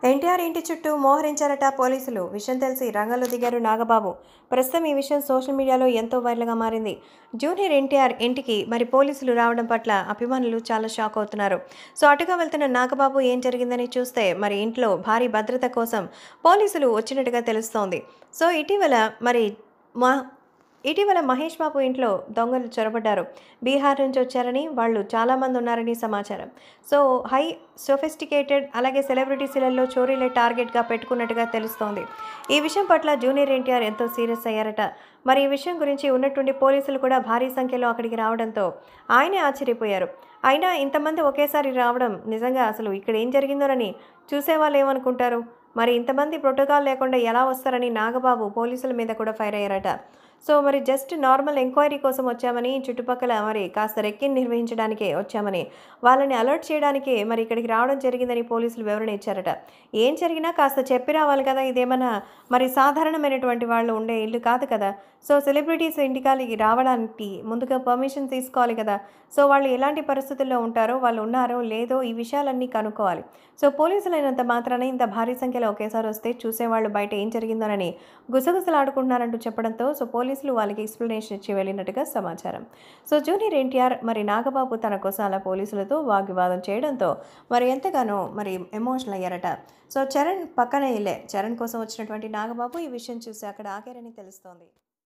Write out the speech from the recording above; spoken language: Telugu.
ఎన్టీఆర్ ఇంటి చుట్టూ మోహరించారట పోలీసులు విషయం తెలిసి రంగంలో దిగారు నాగబాబు ప్రస్తుతం ఈ విషయం సోషల్ మీడియాలో ఎంతో వైరల్గా మారింది జూనియర్ ఎన్టీఆర్ ఇంటికి మరి పోలీసులు రావడం పట్ల అభిమానులు చాలా షాక్ అవుతున్నారు సో అటుగా వెళ్తున్న నాగబాబు ఏం జరిగిందని చూస్తే మరి ఇంట్లో భారీ భద్రత కోసం పోలీసులు వచ్చినట్టుగా తెలుస్తోంది సో ఇటీవల మరి మా ఇటీవల మహేష్ బాబు ఇంట్లో దొంగలు చొరబడ్డారు బీహార్ నుంచి వచ్చారని వాళ్ళు చాలామంది ఉన్నారని సమాచారం సో హై సొఫిస్టికేటెడ్ అలాగే సెలబ్రిటీస్లలో చోరీలే టార్గెట్గా పెట్టుకున్నట్టుగా తెలుస్తోంది ఈ విషయం పట్ల జూనియర్ ఎన్టీఆర్ ఎంతో సీరియస్ అయ్యారట మరి ఈ విషయం గురించి ఉన్నట్టుండి పోలీసులు కూడా భారీ సంఖ్యలో అక్కడికి రావడంతో ఆయనే ఆశ్చర్యపోయారు అయినా ఇంతమంది ఒకేసారి రావడం నిజంగా అసలు ఇక్కడ ఏం జరిగిందోనని చూసేవాళ్ళు ఏమనుకుంటారు మరి ఇంతమంది ప్రోటోకాల్ లేకుండా ఎలా వస్తారని నాగబాబు పోలీసుల మీద కూడా ఫైర్ అయ్యారట సో మరి జస్ట్ నార్మల్ ఎంక్వైరీ కోసం వచ్చామని చుట్టుపక్కల మరి కాస్త రెక్కిని నిర్వహించడానికే వచ్చామని వాళ్ళని అలర్ట్ చేయడానికే మరి ఇక్కడికి రావడం జరిగిందని పోలీసులు వివరణ ఇచ్చారట ఏం జరిగినా కాస్త చెప్పి రావాలి కదా ఇదేమన్నా మరి సాధారణమైనటువంటి వాళ్ళు ఉండే ఇల్లు కాదు కదా సో సెలబ్రిటీస్ ఇంటికాలికి రావడానికి ముందుగా పర్మిషన్ తీసుకోవాలి కదా సో వాళ్ళు ఎలాంటి పరిస్థితుల్లో ఉంటారో వాళ్ళు ఉన్నారో లేదో ఈ విషయాలన్నీ కనుక్కోవాలి సో పోలీసులు అయినంత మాత్రాన ఇంత భారీ సంఖ్యలో ఒకేసారి వస్తే చూసేవాళ్ళు బయట ఏం జరిగిందోనని గుసగుసలాడుకుంటున్నారంటూ చెప్పడంతో సో పోలీసులు వాళ్ళకి ఎక్స్ప్లెనేషన్ ఇచ్చి వెళ్ళినట్టుగా సమాచారం సో జూనియర్ ఎన్టీఆర్ మరి నాగబాబు తన కోసం అలా పోలీసులతో వాగ్వివాదం చేయడంతో మరి ఎంతగానో మరి ఎమోషనల్ అయ్యారట సో చరణ్ పక్కనే వెళ్ళే చరణ్ కోసం వచ్చినటువంటి నాగబాబు ఈ విషయం చూసి అక్కడ ఆగారని తెలుస్తోంది